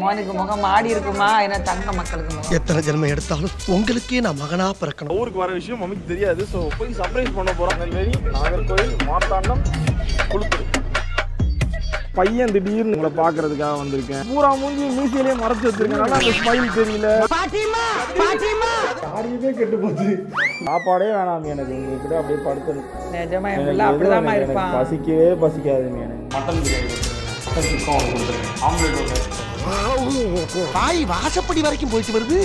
மோனுக்கு முகம் மாடி இருக்குமா ஏன்னா தங்க மக்களுக்கு முகம் எத்தனை ஜென்மம் எடுத்தாலும் உங்களுக்கே நான் மகனா பிறக்கணும் ஊருக்கு வர விஷயம் மம்மிக்கு தெரியாது ஸோ போய் சர்ப்ரைஸ் பண்ண போகிறோம் நெல்வேலி நாகர்கோவில் மார்த்தாண்டம் குளுத்தூர் பையன் திடீர்னு உங்களை பார்க்கறதுக்காக வந்திருக்கேன் பூரா மூஞ்சி மீசியிலேயே மறைச்சு வச்சிருக்கனால அந்த ஸ்மைல் தெரியல ஆடியவே கெட்டு போச்சு சாப்பாடே வேணாம் எனக்கு உங்க கூட அப்படியே படுத்தணும் நிஜமா என் எனக்கு பிள்ளை எதுவும் அப்படிதாம்மா எனக்கு- எனக்கு இருப்பான் பசிக்கவே பசிக்காதுங்க எனக்கு மட்டன் பிரியாணி மட்டன் சுக்கம் ஒன்று கொடுத்துருங்க ஆம்லேட் ஒன்று வாய் வாசப்படி வரைக்கும் போயிட்டு வருது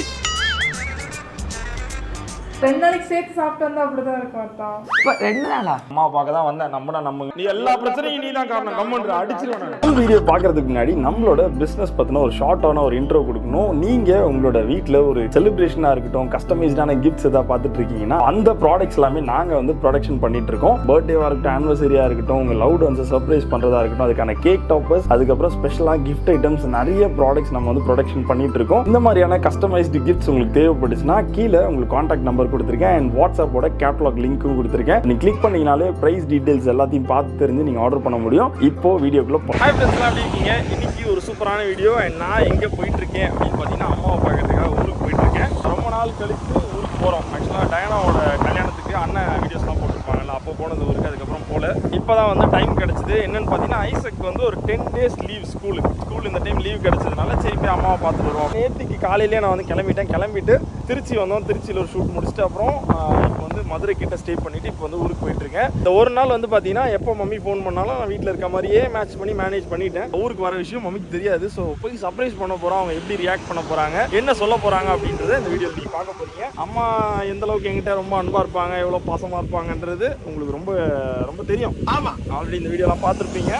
ரெண்டு நாளைக்கு சேர்த்து சாப்பிட்டு வந்தா அப்படிதான் இருக்கும் அர்த்தம் இப்ப ரெண்டு நாளா அம்மா பார்க்க தான் வந்தேன் நம்மடா நம்ம நீ எல்லா பிரச்சனையும் நீ தான் காரணம் கம்மன்ற அடிச்சிருவேன் நான் வீடியோ பார்க்கறதுக்கு முன்னாடி நம்மளோட பிசினஸ் பத்தின ஒரு ஷார்ட்டான ஒரு இன்ட்ரோ கொடுக்கணும் நீங்க உங்களோட வீட்ல ஒரு செலிப்ரேஷனா இருக்கட்டும் கஸ்டமைஸ்டான கிஃப்ட்ஸ் ஏதாவது பார்த்துட்டு இருக்கீங்கன்னா அந்த ப்ராடக்ட்ஸ் எல்லாமே நாங்க வந்து ப்ரொடக்ஷன் பண்ணிட்டு இருக்கோம் பர்த்டேவா இருக்கட்டும் ஆனிவர்சரியா இருக்கட்டும் உங்க லவ் வந்து சர்ப்ரைஸ் பண்றதா இருக்கட்டும் அதுக்கான கேக் டாப்பர்ஸ் அதுக்கப்புறம் ஸ்பெஷலா கிஃப்ட் ஐட்டம்ஸ் நிறைய ப்ராடக்ட்ஸ் நம்ம வந்து ப்ரொடக்ஷன் பண்ணிட்டு இருக்கோம் இந்த மாதிரியான கஸ்டமைஸ்டு கிஃப்ட்ஸ் உங்களுக்கு தேவைப்பட்டுச்சுன்னா கீழே உங்களுக்கு காண்டாக்ட் நம்பர் கொடுத்துருக்கேன் அண்ட் வாட்ஸ்அப்போட கேட்லாக் லிங்க்கும் கொடுத்துருக்கேன் நீங்க கிளிக் பண்ணீங்கனாலே பிரைஸ் டீடைல்ஸ் எல்லாத்தையும் பார்த்து தெரிஞ்சு நீங்க ஆர்டர் பண்ண முடியும் இப்போ வீடியோக்குள்ள போகலாம் ஹாய் ஃப்ரெண்ட்ஸ் எப்படி இருக்கீங்க இன்னைக்கு ஒரு சூப்பரான வீடியோ அண்ட் நான் எங்க போயிட்டு இருக்கேன் அப்படின்னு பார்த்தீங்கன்னா அம்மாவை பார்க்கறதுக்காக ஊருக்கு போயிட்டு இருக்கேன் ரொம்ப நாள் கழித்து ஊருக்கு போறோம் ஆக்சுவலாக டயனாவோட கல்யாணத்துக்கு அண்ணன் வீடியோஸ்லாம் போட்டிருப்பாங்கல்ல அப்போ போனது ஊருக்கு அதுக்கப்புறம் போல இப்போதான் வந்து டைம் கிடைச்சது என்னன்னு பார்த்தீங்கன்னா ஐசக் வந்து ஒரு ten days leave school school இந்த டைம் லீவ் கிடைச்சதுனால சரி போய் அம்மாவை பார்த்துட்டு வருவோம் நேற்றுக்கு காலையிலேயே நான் வந்து கிளம்பிட்டேன் கிளம்பிட்டு திருச்சி வந்தோம் திருச்சியில் ஒரு ஷூட் முடிச்சுட்டு அப்புறம் ஆஹ், இப்போ வந்து மதுரை கிட்ட ஸ்டே பண்ணிட்டு இப்போ வந்து ஊருக்கு போயிட்டு இருக்கேன் இந்த ஒரு நாள் வந்து பார்த்தீங்கன்னா எப்போ மம்மி ஃபோன் பண்ணாலும் நான் வீட்டில் இருக்க மாதிரியே மேட்ச் பண்ணி மேனேஜ் பண்ணிட்டேன் ஊருக்கு வர விஷயம் மம்மிக்கு தெரியாது ஸோ போய் சர்ப்ரைஸ் பண்ண போகிறோம் அவங்க எப்படி ரியாக்ட் பண்ண போகிறாங்க என்ன சொல்ல போகிறாங்க அப்படின்றத இந்த வீடியோ நீ பார்க்க போறீங்க அம்மா எந்த அளவுக்கு என்கிட்ட ரொம்ப அன்பாக இருப்பாங்க எவ்வளோ பாசமாக இருப்பாங்கன்றது உங்களுக்கு ரொம்ப ரொம்ப தெரியும் ஆமாம் ஆல்ரெடி இந்த வீடியோலாம் பார்த்துருப்பீங்க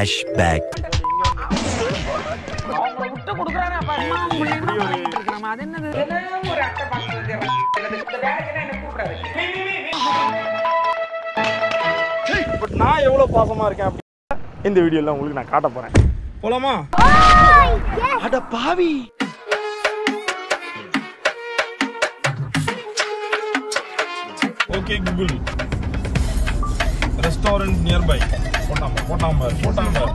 அவங்கள விட்டு கொடுக்குறாங்க அப்ப அம்மா உங்களை என்ன பண்ணிட்டு இருக்கிறாமா? அது என்னது தினமும் ஒரு அட்டை பார்க்கறது இந்த வேலைக்கு என்ன கூப்பிடாது பட் நான் எவ்வளோ பாசமாக இருக்கேன் அப்படின்னு இந்த வீடியோவில் உங்களுக்கு நான் காட்ட போகிறேன் போலாமா அட பாவி ஓகே கூகுள் ரெஸ்டாரண்ட் நியர்பை போட்டாம் போட்டாம் பார் போட்டாம் பார்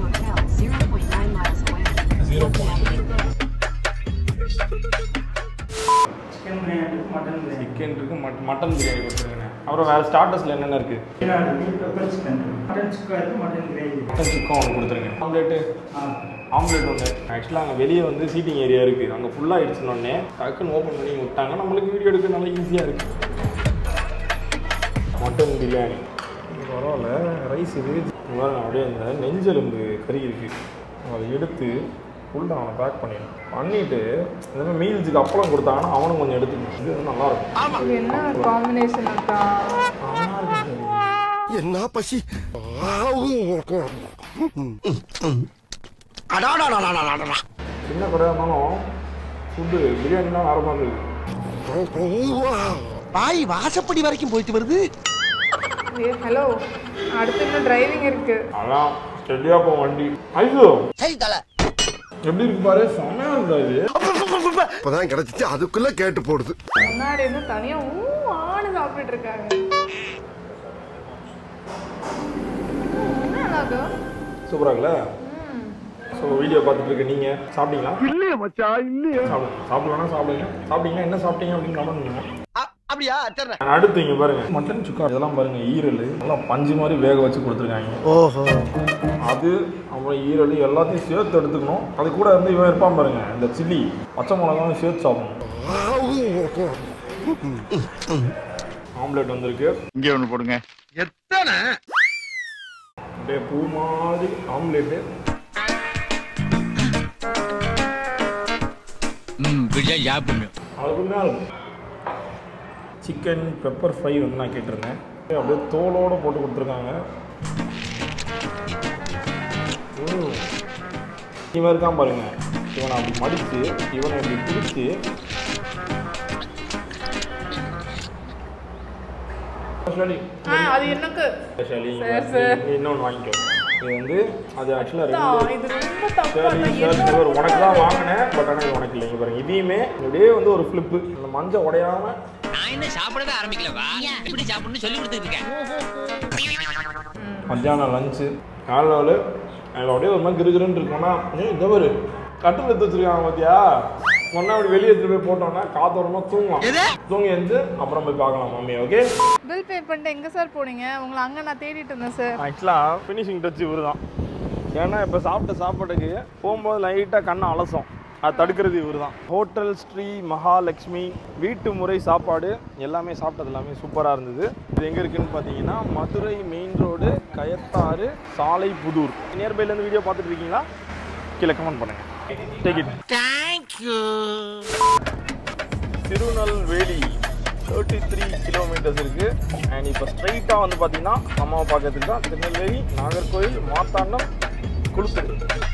ஜீரோ பாயிண்ட் சிக்கன் இருக்கு மட்- மட்டன் பிரியாணி கொடுத்துருங்கண்ணே அப்புறம் வேறு ஸ்டார்டர்ஸில் என்னென்ன இருக்குது மட்டன் சுக்கம் ஒன்று கொடுத்துருங்க ஆம்லேட்டு ஆம்லேட் ஒன்று ஆக்சுவலாக அங்கே வெளியே வந்து சீட்டிங் ஏரியா இருக்குது அங்கே ஃபுல்லாக ஆயிடுச்சுனோடனே டக்குன்னு ஓப்பன் பண்ணி விட்டாங்க நம்மளுக்கு வீடியோ எடுக்க நல்லா ஈஸியாக இருக்குது மட்டன் பிரியாணி பரவாயில்ல ரைஸ் இது இங்க பாருங்க அப்படியே இந்த நெஞ்செலும்பு கறி இருக்குது அதை எடுத்து ஃபுல்லாக அவனை பேக் பண்ணிடணும் பண்ணிவிட்டு இந்த மாதிரி மீல்ஸுக்கு அப்பளம் கொடுத்தாங்கன்னா அவனும் கொஞ்சம் எடுத்துக்கணும் இது வந்து நல்லாயிருக்கும் இது என்ன காம்பினேஷன் இருக்கா என்ன பசி அடாடாடாடாடாடா சின்ன கடையாக இருந்தாலும் ஃபுட்டு பிரியாணிலாம் வேறு மாதிரி இருக்குது வாய் வாசப்படி வரைக்கும் போயிட்டு வருது ஏ ஹலோ அடுத்து இன்னும் டிரைவிங் இருக்கு அதான் ஸ்டெடியாக போகும் வண்டி ஐயோ எப்படி இருக்கு பாரு செம்மையா இருக்கா இது இப்பதான் கிடைச்சிச்சு அதுக்குள்ள கேட்டு போடுது முன்னாடி இருந்து தனியா ஊ ஆடு சாப்பிட்டுட்டு இருக்காங்க என்ன அழகு சூப்பரா இருக்குல்ல ஸோ வீடியோ பார்த்துட்டு இருக்க நீங்க சாப்பிட்டீங்களா இல்லையே மச்சா இல்லையே சாப்பிடுங்க சாப்பிடலாம் சாப்பிடுங்க சாப்பிட்டீங்கன்னா என்ன சாப்பிட்டீங்க அப்படின்னு கமெண்ட் பண்ணுங்க அப்படியா சரி அடுத்து இங்க பாருங்க மட்டன் சுக்கா இதெல்லாம் பாருங்க ஈரல் நல்லா பஞ்சு மாதிரி வேக வச்சு கொடுத்துருக்காங்க ஓஹோ அது அப்புறம் ஈரல் எல்லாத்தையும் சேர்த்து எடுத்துக்கணும் அது கூட இருந்து இவன் இருப்பான் பாருங்க இந்த சில்லி பச்சை மிளகாவும் சேர்த்து சாப்பிடணும் ஆம்லெட் வந்திருக்கு இங்கே ஒண்ணு போடுங்க எத்தனை அப்படியே பூ மாதிரி ஆம்லெட்டு அதுக்குமே இருக்கும் சிக்கன் பெப்பர் ஃப்ரை வந்து நான் கேட்டிருந்தேன் அப்படியே தோலோடு போட்டு கொடுத்துருக்காங்க ம். இவன் இருக்கான் பாருங்க இவனை அப்படி மடித்து இவனை இப்படி பிடிச்சி ஸ்பெஷலி ஆ அது எனக்கு ஸ்பெஷலி சரி, சரி. இன்னொன்று வாங்கிக்கோ இது வந்து அது ஆக்சுவலாக தான், ரெண்டு இது ரொம்ப தப்பா சரி நான் சரி என்னோட இவர் உனக்கு தான் வாங்கினேன் பட் ஆனால் இது உனக்கு இல்லை இங்க பாருங்க இதையுமே இப்படியே வந்து ஒரு ஃப்ளிப்பு இந்த மஞ்சள் உடையாம நான் இன்னும் சாப்பிடவே ஆரம்பிக்கலவா எப்படி சாப்பிடணும்னு சொல்லி கொடுத்துட்டு இருக்கேன் மத்தியானம் லஞ்சு காலையில் அதில் அப்படியே ஒரு மாதிரி கிருகிருன்னு இருக்கும்னா ஏய் இந்த ஒரு கட்டில் எடுத்து வச்சிருக்காங்க பாத்தியா ஒன்னா அப்படி வெளியே எடுத்துட்டு போய் போட்டோம்னா காத்தோரமா தூங்கலாம் தூங்கி எழுந்து அப்புறம் போய் பார்க்கலாம் மம்மி ஓகே பில் பே பண்ணிட்டு எங்கே சார் போனீங்க உங்களை அங்கே நான் தேடிட்டு இருந்தேன் சார் ஆக்சுவலாக ஃபினிஷிங் டச் இவரு தான் ஏன்னா இப்போ சாப்பிட்ட சாப்பாட்டுக்கு போகும்போது லைட்டாக கண்ணை அலசும் அது தடுக்கிறது இவர் தான் ஹோட்டல் ஸ்ரீ மகாலட்சுமி வீட்டு முறை சாப்பாடு எல்லாமே சாப்பிட்டது எல்லாமே சூப்பராக இருந்தது இது எங்கே இருக்குன்னு பார்த்தீங்கன்னா மதுரை மெயின் ரோடு கயத்தாறு சாலை புதூர் நியர்பைலேருந்து வீடியோ பார்த்துட்டு இருக்கீங்களா கீழே கமெண்ட் பண்ணுங்க take it thank you Tirunelveli thirty three kilometres இருக்கு அண்ட் இப்போ ஸ்ட்ரைட்டாக வந்து பார்த்தீங்கன்னா அம்மாவை பார்க்கறதுக்கு தான் திருநெல்வேலி நாகர்கோவில் மார்த்தாண்டம் குளுத்தூர்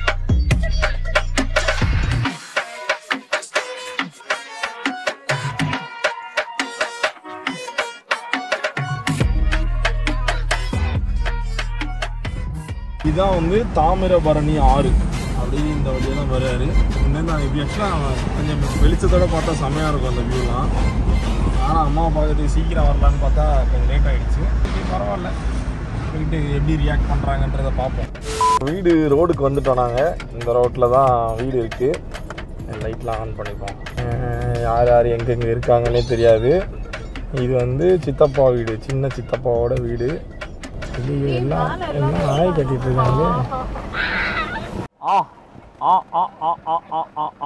இதான் வந்து தாமிரபரணி ஆறு அப்படியே இந்த வழியாக தான் வர்றாரு இன்னும் நான் இப்படி ஆக்சுவலாக கொஞ்சம் வெளிச்சத்தோட பார்த்தா செம்மையாக இருக்கும் அந்த வியூலாம் ஆனால் அம்மாவை பார்க்கறதுக்கு சீக்கிரம் வரலான்னு பார்த்தா கொஞ்சம் லேட் ஆகிடுச்சு பரவாயில்ல போயிட்டு எப்படி ரியாக்ட் பண்ணுறாங்கன்றத பார்ப்போம் வீடு ரோடுக்கு வந்துட்டோம் நாங்கள் இந்த ரோட்டில் தான் வீடு இருக்குது லைட்லாம் ஆன் பண்ணிப்போம் அஹ் யார் யார் எங்கெங்கே இருக்காங்கன்னே தெரியாது இது வந்து சித்தப்பா வீடு சின்ன சித்தப்பாவோட வீடு இது எல்லாம் எல்லாம் நாய் கட்டிட்டு இருக்காங்க ஆ ஆ ஆ ஆ ஆ ஆ ஆ ஆ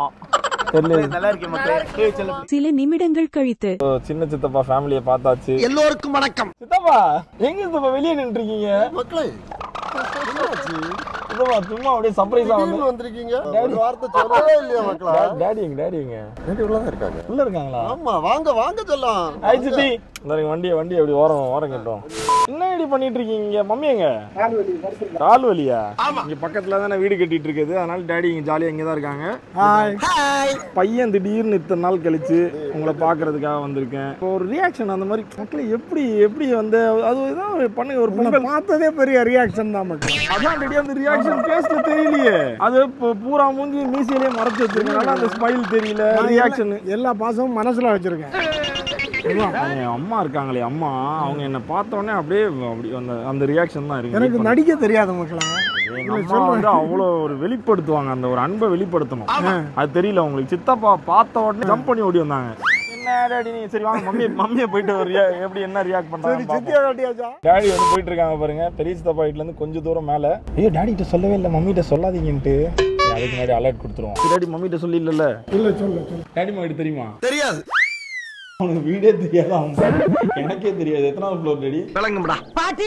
தெரியல சில நிமிடங்கள் கழித்து So, சின்ன சித்தப்பா ஃபேமிலியை பார்த்தாச்சு எல்லோருக்கும் வணக்கம் சித்தப்பா எங்க சித்தப்பா வெளியே நின்று இருக்கீங்க மக்களே சித்தப்பா சும்மா அப்படியே சர்ப்ரைஸா வந்து திடீர்னு வந்திருக்கீங்க ஒரு வார்த்தை சொல்லவே இல்லையா மக்களா டாடி எங்க டாடி எங்க டாடி உள்ளதான் இருக்காங்க உள்ள இருக்காங்களா ஆமா வாங்க வாங்க செல்லம் ஹாய் சித்தி இந்த வண்டியை வண்டி அப்படி ஓரம் ஓரம் கட்டும் என்ன ரெடி பண்ணிட்டு இருக்கீங்க மம்மி எங்க கால் வலியா இங்க பக்கத்துல தானே வீடு கட்டிட்டு இருக்குது அதனால டாடி இங்க ஜாலியா இங்க தான் இருக்காங்க பையன் திடீர்னு இத்தனை நாள் கழிச்சு உங்களை பாக்குறதுக்காக வந்திருக்கேன் இப்போ ஒரு ரியாக்ஷன் அந்த மாதிரி மக்கள் எப்படி எப்படி வந்து அது தான் ஒரு பண்ணுங்க ஒரு பொங்கல் பார்த்ததே பெரிய ரியாக்ஷன் தான் மக்கள் அதான் ரெடி அந்த ரியாக்ஷன் ஃபேஸ்ல தெரியலையே அது இப்போ பூரா மூஞ்சி மீசையிலே மறைச்சு வச்சிருக்கனால அந்த ஸ்மைல் தெரியல ரியாக்ஷன் எல்லா பாசமும் மனசுல வச்சிருக்கேன் என் அம்மா இருக்காங்களே அம்மா அவங்க என்ன பார்த்த உடனே அப்படியே அப்படி அந்த அந்த ரியாக்ஷன் தான் இருக்கு எனக்கு நடிக்க தெரியாத மக்களா எங்க அம்மா வந்து அவ்வளோ ஒரு வெளிப்படுத்துவாங்க அந்த ஒரு அன்பை வெளிப்படுத்தணும் அது தெரியல உங்களுக்கு சித்தப்பா பார்த்த உடனே ஜம்ப் பண்ணி ஓடி வந்தாங்க என்ன டாடி நீ சரி வாங்க மம்மி மம்மியை போயிட்டு ஒரு rea- எப்படி என்ன ரியாக்ட் சரி பண்றாங்க சித்தியா காட்டியாச்சா டாடி வந்து போயிட்டு இருக்காங்க பாருங்க பெரிய சித்தப்பா வீட்ல இருந்து கொஞ்சம் தூரம் மேல ஐயோ டாடி கிட்ட சொல்லவே இல்லை மம்மிட்ட சொல்லாதீங்கன்ட்டு சரி, அதுக்கு முன்னாடி அலர்ட் கொடுத்துருவோம் டாடி மம்மிட்ட சொல்லி இல்ல இல்ல சொல்லு சொல்லு டாடி மம்மிட்ட தெரியுமா தெரியாது அவனுக்கு வீடே தெரியாது அவன் எனக்கே தெரியாது எத்தனாவது ஃப்ளோர் டாடி விளங்கும்டா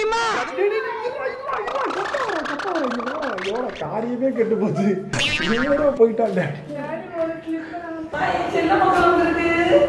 ஐயோட காரியமே கெட்டு போச்சு இவனோட போயிட்டான் டாடி செல்ல மக்கள் வந்திருக்கு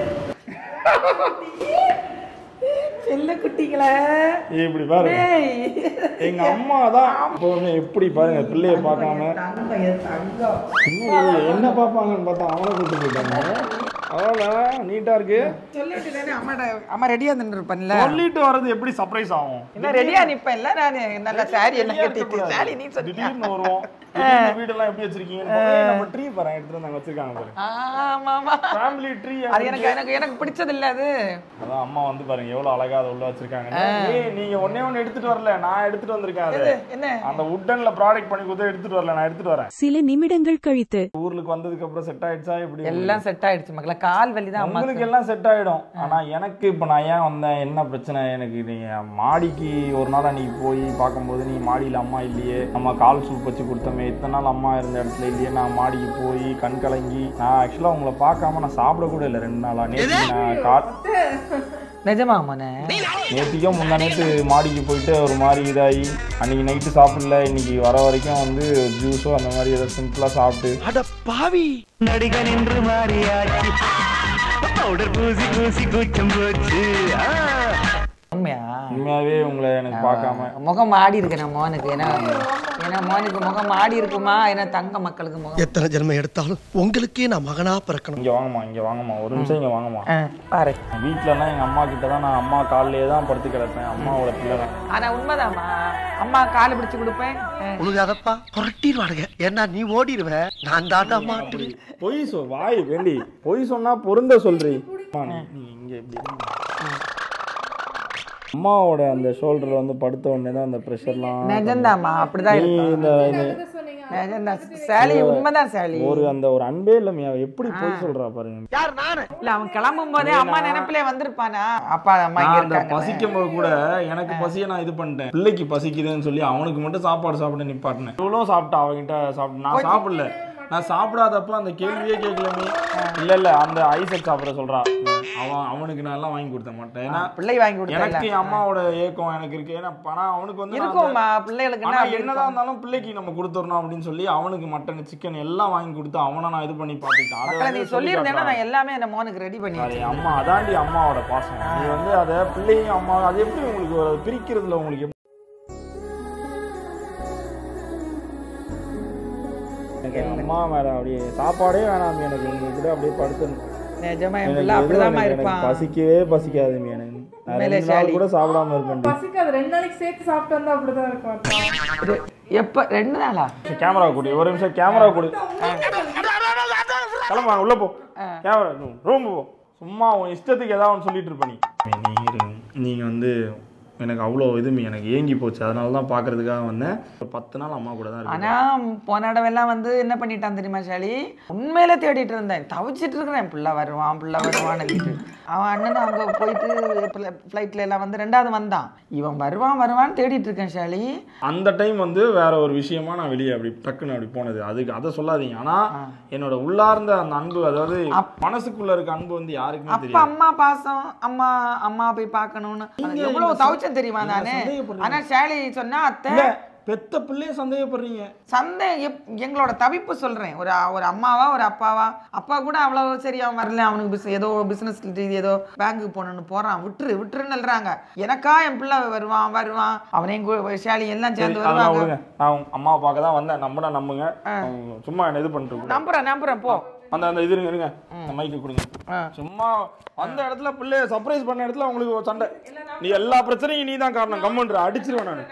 செல்ல குட்டிங்களே இப்படி பாருங்க எங்க அம்மா தான் எப்பவுமே எப்படி பாருங்க பிள்ளைய பார்க்காம தங்கம் என் தங்கம் இன்னும் என்ன பார்ப்பாங்கன்னு பார்த்தா அவனை கூட்டு போயிட்டாங்க அவ்வளோ நீட்டா இருக்கு சொல்லிட்டு தானே அம்மாட்ட அம்மா ரெடியா நின்றுருப்பேன்ல சொல்லிட்டு வர்றது எப்படி சர்ப்ரைஸ் ஆகும் என்ன ரெடியா நிப்பேன்ல நானு நல்ல சாரி எல்லாம் ரெடியா கட்டிட்டு இருக்கக்கூடாது. சாரி நீ சொன்னியா திடீர்னு வருவோம் திடீர்னு வீடெல்லாம் எப்படி வச்சிருக்கீங்கன்னு பார்த்தா, நம்ம ட்ரீ பாருங்க எடுத்துட்டு வந்து அங்க வச்சிருக்காங்க பாருங்க ஆமாமா ஃபேமிலி ட்ரீ அது எனக்கு எனக்கு எனக்கு பிடிச்சது இல்ல அது அதான் அம்மா வந்து பாருங்க எவ்வளவு அழகா அதை உள்ள வச்சிருக்காங்க ஏய் நீங்க ஒண்ணே ஒண்ணு எடுத்துட்டு வரல நான் எடுத்துட்டு வந்திருக்கேன் அது இது என்ன அந்த உட்டன்ல ப்ராடக்ட் பண்ணி கொடுத்து எடுத்துட்டு வரல நான் எடுத்துட்டு வரேன் சில நிமிடங்கள் கழித்து ஊருக்கு வந்ததுக்கு அப்புறம் செட் ஆயிடுச்சா எப்படி எல்லாம் செட் ஆயிடுச்சு மக்களே கால் வலி தான் அம்மா உங்களுக்கு எல்லாம் செட் ஆயிடும் ஆனா எனக்கு இப்ப நான் ஏன் வந்தேன் என்ன பிரச்சனை எனக்கு நீங்க மாடிக்கு ஒரு நாள் அன்னைக்கு போய் பார்க்கும்போது நீ மாடியில அம்மா இல்லையே நம்ம கால் சூப் வச்சு கொடுத்தோமே இத்தனை நாள் அம்மா இருந்த இடத்துல இல்லையே நான் மாடிக்கு போய் கண் கலங்கி நான் ஆக்சுவலா உங்களை பார்க்காம நான் சாப்பிட கூட இல்லை ரெண்டு நாளா நேற்று நான் கா நிஜமா அம்மாண்ணே நேற்றுக்கும் முந்தா நேற்று மாடிக்கு போயிட்டு ஒரு மாதிரி இதாகி அன்னைக்கு நைட்டு சாப்பிடல இன்னைக்கு வர வரைக்கும் வந்து ஜூஸோ அந்த மாதிரி ஏதோ சிம்பிளாக சாப்பிட்டு அட பாவி நடிகன் என்று மாறியாச்சு பவுடர் பூசி பூசி கூச்சம் போச்சு உண்மையா உண்மையாகவே உங்களை எனக்கு பார்க்காம முகம் ஆடி இருக்கு நம்ம மோனுக்கு ஏன்னா ஏன்னா மோனுக்கு முகம் ஆடி இருக்குமா ஏன்னா தங்க மக்களுக்கு முகம் எத்தனை ஜென்மம் எடுத்தாலும் உங்களுக்கே நான் மகனா பிறக்கணும் இங்கே வாங்கம்மா இங்கே வாங்கம்மா ஒரு நிமிஷம் இங்கே வாங்கம்மா ஆ, பாரு வீட்டிலலாம் எங்கள் அம்மா கிட்ட தான் நான் அம்மா காலிலே தான் படுத்து கிடப்பேன் அம்மாவோட பிள்ளை தான் ஆனா உண்மைதாம்மா அம்மா காலை பிடிச்சு கொடுப்பேன் ஆ. உனக்கு அதப்பா புரட்டிடுவானுங்க ஏன்னா நீ ஓடிடுவ நான் தாண்டா மாட்டுவேன் பொய் சொல் வாய் வேண்டி பொய் சொன்னா பொருந்த சொல்றி அம்மா, நீ நீ இங்கே இப்படி இருங்க. அம்மாவோட அந்த ஷோல்டர்ல வந்து படுத்த உடனே தான் அந்த ப்ரெஷர்லாம் நிஜம்தாம்மா அப்படிதான் நீ இருக்கும் இந்த இந்த- சொன்னீங்க நிஜம்தான். சாலி உண்மைதான் சாலி ஒரு அந்த ஒரு அன்பே இல்ல எப்படி போய் சொல்றா பாருங்க யார் நானு இல்ல அவன் கிளம்பும் போதே அம்மா நினைப்பிலே வந்திருப்பானா அப்பா அம்மா இங்க நான் அந்த இருக்காங்க பசிக்கும் போது கூட எனக்கு பசியை நான் இது பண்ணிட்டேன் பிள்ளைக்கு பசிக்குதுன்னு சொல்லி அவனுக்கு மட்டும் சாப்பாடு சாப்பிட நிப்பாட்டினேன் இவ்வளோ சாப்பிட்டா அவன்கிட்ட சாப்பிட்டு நான் சாப்பிடல நான் சாப்பிடாதப்ப அந்த கேள்வியே கேட்கல நீ இல்ல இல்ல அந்த ஐசக் சாப்பிட சொல்றா அவன் அவனுக்கு நான் எல்லாம் வாங்கி கொடுத்த மாட்டேன் ஏன்னா பிள்ளை வாங்கி கொடுத்தா எனக்கு என் அம்மாவோட ஏக்கம் எனக்கு இருக்கு ஏன்னா பணம் அவனுக்கு வந்து நான் அந்த- இருக்கும்மா பிள்ளைகளுக்கு ஆனா என்ன அப்படி என்னதான் இருந்தாலும் பிள்ளைக்கு நம்ம கொடுத்துடணும் அப்படின்னு சொல்லி அவனுக்கு மட்டன் சிக்கன் எல்லாம் வாங்கி கொடுத்து அவனை நான் இது பண்ணி பார்த்துக்கிட்டேன் அதை மக்களை நீ வந்து சொல்லி சொல்லியிருந்தேன்னா காட்டுறான். நான் எல்லாமே அந்த மோனுக்கு ரெடி பண்ணி அது அம்மா அதாண்டி அம்மாவோட பாசம் நீ வந்து அதை பிள்ளையும் அம்மா அது எப்படி உங்களுக்கு ஒரு பிரிக்கிறதுல உங்களுக்கு எப்படி எனக்கு எங்க அம்மா மேல அப்படியே சாப்பாடே வேணாம் எனக்கு உங்க கூட அப்படியே படுத்தணும் நிஜமா என் எனக்கு பிள்ளை எதுவும் அப்படிதாம்மா எனக்கு- எனக்கு இருப்பான் பசிக்கவே பசிக்காது எனக்கு நான் உண்மையிலே ரெண்டு நாள் ஷாலி. கூட சாப்பிடாம இருப்பேன் பசிக்காது ரெண்டு நாளைக்கு சேர்த்து சாப்பிட்டு வந்தா அப்படிதான் இருக்கும் அக்கா. எப்ப ரெண்டு நாளா கேமரா கொடு ஒரு நிமிஷம் கேமரா கொடு கிளம்பா உள்ள போ கேமரா ரூம் போ சும்மா உன் இஷ்டத்துக்கு ஏதாவது ஒன்று சொல்லிட்டு இருப்ப நீ நீங்க இருங்க. நீங்க வந்து எனக்கு அவ்வளோ இது எனக்கு ஏங்கி போச்சு அதனால தான் பார்க்கறதுக்காக வந்தேன் ஒரு பத்து நாள் அம்மா கூட தான் இருக்கு ஆனா போன தடவைலாம் வந்து என்ன பண்ணிட்டான் தெரியுமா ஷாலி உண்மையில தேடிட்டு இருந்தேன் தவிச்சிட்டு இருக்கிறேன் பிள்ளை வருவான் பிள்ளை வருவான்னு அவன் அண்ணன் அங்க போயிட்டு ஃப்ளைட்ல எல்லாம் வந்து ரெண்டாவது வந்தான் இவன் வருவான் வருவான்னு தேடிட்டு இருக்கேன் ஷாலி அந்த டைம் வந்து வேற ஒரு விஷயமா நான் வெளியே அப்படி டக்குன்னு அப்படி போனது அதுக்கு அதை சொல்லாதீங்க ஆனா என்னோட உள்ளார்ந்த அந்த அன்பு அதாவது மனசுக்குள்ள இருக்க அன்பு வந்து யாருக்குமே அப்ப தெரியாது அம்மா பாசம் அம்மா அம்மா போய் பார்க்கணும்னு அது எவ்வளவு தவிச்சேன் தெரியுமா நானு சந்தேகப்படுறீங்க. ஆனா ஷாலி சொன்னா அத்தை இல்ல பெத்த பிள்ளைய சந்தேகப்படுறீங்க சந்தை எப்- எங்களோட தவிப்பு சொல்றேன் ஒரு ஒரு அம்மாவா ஒரு அப்பாவா அப்பா கூட அவ்வளவு சரி அவன் வரல அவனுக்கு business- ஏதோ பிசினஸ் ஏதோ பேங்க்குக்கு போகணும்னு போறான் விட்டுரு விட்டுருன்னு சொல்றாங்க எனக்கா என் பிள்ளை வருவான் வருவான் அவனையும் கு- ஷாலி எல்லாம் சரி, சேர்ந்து அதெல்லாம் வருவாங்க விடுங்க நான் உங்க அம்மாவை பார்க்க தான் வந்தேன் நம்பினா நம்புங்க அவங்க சும்மா என்ன இது பண்ணிட்டு இருக்கக்கூடாது. நம்புறேன் நம்புறேன் போ அந்த அந்த இது இருங்க இருங்க அந்த மைக்கு கொடுங்க சும்மா அந்த இடத்துல பிள்ளைய சர்ப்ரைஸ் பண்ண இடத்துல உங்களுக்கு ஒரு சண்டை நீ எல்லா பிரச்சனையும் நீ தான் காரணம் கம்முன்ற அடிச்சிருவேன் நான்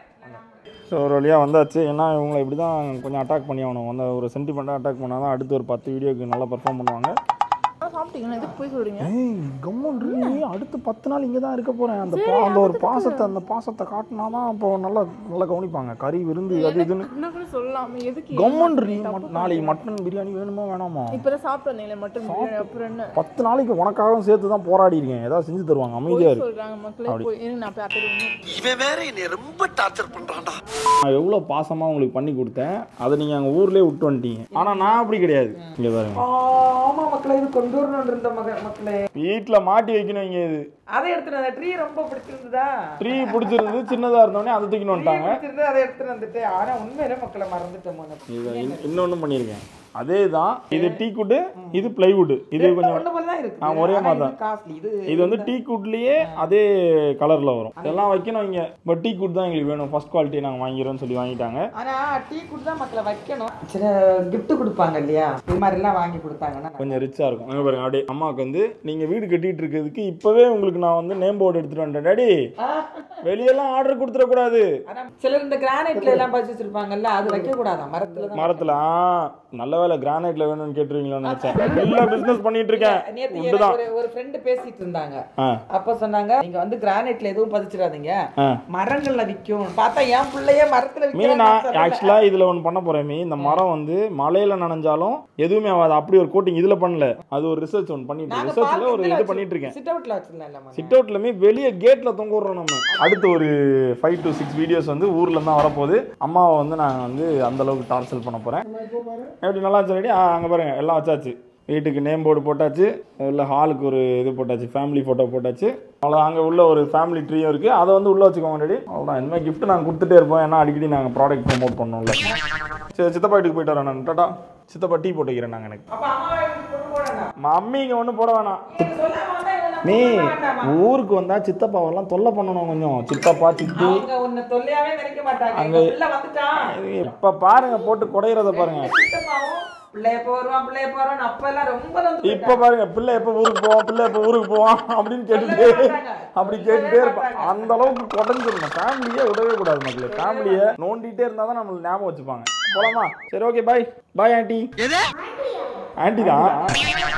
ஸோ ஒரு வழியாக வந்தாச்சு ஏன்னா இவங்களை இப்படி தான் கொஞ்சம் அட்டாக் பண்ணி ஆகணும் அந்த ஒரு சென்டிமெண்ட்டாக அட்டாக் பண்ணால் தான் அடுத்து ஒரு பத்து வீடியோக்கு நல்லா பெர்ஃபார்ம் பண்ணுவாங்க சாப்பிட்டீங்களா எதுக்கு போய் சொல்றீங்க ஏய் கம்முன்று நீ அடுத்து பத்து நாள் இங்கே தான் இருக்க போகிறேன் அந்த பா அந்த ஒரு பாசத்தை அந்த பாசத்தை காட்டினா தான் அப்போ நல்லா நல்லா கவனிப்பாங்க கறி விருந்து அது இதுன்னு என்ன கூட சொல்லலாமே எதுக்கு கம்முன்றி நாளைக்கு மட்டன் பிரியாணி வேணுமா வேணாமா இப்பதான் சாப்பிட்டு வந்தீங்களே மட்டும் பிரியாணி அப்புறம் என்ன பத்து நாளைக்கு உனக்காகவும் சேர்த்து தான் போராடி இருக்கேன் ஏதாவது செஞ்சு தருவாங்க அமைதியா இருக்கு சொல்றாங்க மக்களே போய் இருங்க நான் போய் அத்தை இவன் வேற என்னை ரொம்ப டார்ச்சர் பண்றான்டா நான் எவ்வளோ பாசமாக உங்களுக்கு பண்ணி கொடுத்தேன் அதை நீங்கள் அங்கே ஊர்லேயே விட்டு வந்துட்டீங்க ஆனால் நான் அப்படி கிடையாது இங்கே பாருங்க ஆமா மக்களே இது கொண்டு வரணும் இருந்த மக மக்களே வீட்டில் மாட்டி வைக்கணும் இங்கே இது அதை எடுத்துட்டு அந்த ட்ரீ ரொம்ப பிடிச்சிருந்ததா ட்ரீ பிடிச்சிருந்து சின்னதாக இருந்தோடனே அதை தூக்கின்னு வந்துட்டாங்க பிடிச்சிருந்து அதை எடுத்துட்டு வந்துட்டு ஆனா உண்மையிலே மக்களை மறந்துட்டோம் மோனே. இது இன்னொன்று பண்ணியிருக்கேன் அதே தான் இது டீ குட்டு இது பிளைவுட் இது கொஞ்சம் ஒண்ணு போல தான் இருக்கு ஆ, ஒரே ஆனா மாதிரி இது தான். காஸ்ட்லி இது இது வந்து டீ குட்லேயே அதே கலரில் வரும் இதெல்லாம் வைக்கணும் இங்கே பட் டீ குட் தான் எங்களுக்கு வேணும் ஃபர்ஸ்ட் குவாலிட்டி நாங்கள் வாங்கிடுறோம்னு சொல்லி வாங்கிட்டாங்க ஆனா டீ குடி தான் மக்களை வைக்கணும் சில gift கொடுப்பாங்க இல்லையா இது மாதிரி எல்லாம் வாங்கி கொடுத்தாங்கன்னா கொஞ்சம் ரிச்சாக இருக்கும் அங்கே பாருங்க அப்படியே அம்மாவுக்கு வந்து நீங்கள் வீடு கட்டிட்டு இருக்கிறதுக்கு இப்போவே உங்களுக்கு நான் வந்து நேம் போர்டு எடுத்துட்டு வந்துட்டேன் டாடி வெளியெல்லாம் ஆர்டர் கொடுத்துடக்கூடாது ஆனா சிலர் இந்த கிரானைட்ல எல்லாம் பதிச்சு வச்சிருப்பாங்கல்ல அது வைக்க கூடாதா மரத்துல தான் மரத்தில் ஆ நல்ல வேலை கிரானைட்ல வேணும்னு கேட்டுருவீங்களோன்னு நினச்சேன் எல்லாம் பிஸ்னஸ் பண்ணிட்டு இருக்கேன் நேத்து உண்டு எனக்கு தான் ஒரு ஒரு ஃப்ரெண்டு பேசிட்டு இருந்தாங்க ஆ அப்ப சொன்னாங்க நீங்க வந்து கிரானைட்ல எதுவும் பதிச்சிடாதீங்க ஆ மரங்கள்ல விக்கும் பார்த்தா என் பிள்ளையே மரத்துல மீ விக்கும் நான் ஆக்சுவலாக இதில் ஒன்று பண்ண போகிறேன் மீ இந்த மரம் வந்து மழையில நனைஞ்சாலும் எதுவுமே ஆகாது அப்படி ஒரு கோட்டிங் இதில் பண்ணல அது ஒரு ரிசர்ச் ஒன்று பண்ணிட்டு நாங்க ரிசர்ச்சில் ஒரு இது பண்ணிட்டு இருக்கேன் சிட் அவுட்ல வச்சிருந்தேன் சிட் அவுட்லமே வெளியே கேட்ல தொங்க விடுறோம் நம்ம அடுத்து ஒரு ஃபைவ் டு சிக்ஸ் வீடியோஸ் வந்து ஊர்ல தான் வரப்போகுது அம்மாவை வந்து நான் வந்து அந்த அளவுக்கு டார்ச்சல் பண்ண போறேன் எப்படி நல்லா ரெடி ஆ அங்கே பாருங்க எல்லாம் வச்சாச்சு வீட்டுக்கு நேம் போர்டு போட்டாச்சு உள்ள ஹாலுக்கு ஒரு இது போட்டாச்சு ஃபேமிலி ஃபோட்டோ போட்டாச்சு அவ்வளோ அங்கே உள்ள ஒரு ஃபேமிலி ட்ரீயும் இருக்குது அதை வந்து உள்ளே வச்சுக்கோங்க ரெடி அவ்வளோதான் இந்த மாதிரி கிஃப்ட் நாங்கள் கொடுத்துட்டே இருப்போம் ஏன்னா அடிக்கடி நாங்கள் ப்ராடக்ட் ப்ரோமோட் பண்ணோம்ல சரி சித்தப்பா வீட்டுக்கு போயிட்டு வரேன் நான் டாட்டா சித்தப்பா டீ போட்டு வைக்கிறேன் நாங்கள் எனக்கு அப்ப அம்மா போட்டு போடணும் மம்மி இங்கே ஒன்றும் போட வேணாம் சொல்லாம வந்தா இவனை நீ போட வேண்டாமா? ஊருக்கு வந்தா சித்தப்பாவெல்லாம் தொல்லை பண்ணணும் கொஞ்சம் சித்தப்பா சித்தி அவங்க உன்னை தொல்லையாவே நினைக்க மாட்டாங்க அங்க- எங்க பிள்ளை வந்துட்டான் இப்ப பாருங்க போட்டு குடையிறத பாருங்க சித்தப்பாவும் பிள்ளை எப்போ வருவான் பிள்ளை எப்போ வருவான் அப்ப எல்லாம் ரொம்ப நொந்து இப்ப பாருங்க பிள்ளை எப்ப ஊருக்கு போவான் பிள்ளை எப்ப ஊருக்கு போவான் அப்படின்னு கேட்டுட்டே மாட்டாங்க. அப்படி கேட்டுட்டே இருப்பான் மாட்டாங்க. அந்த அளவுக்கு குடஞ்சிடணும் ஃபேமிலியே விடவே கூடாது மக்களே ஃபேமிலியை நோண்டிட்டே இருந்தா தான் நம்மளுக்கு ஞாபகம் வச்சுப்பாங்க போலாமா சரி ஓகே பாய் பாய் ஆண்டி எது ஆண்டி தான்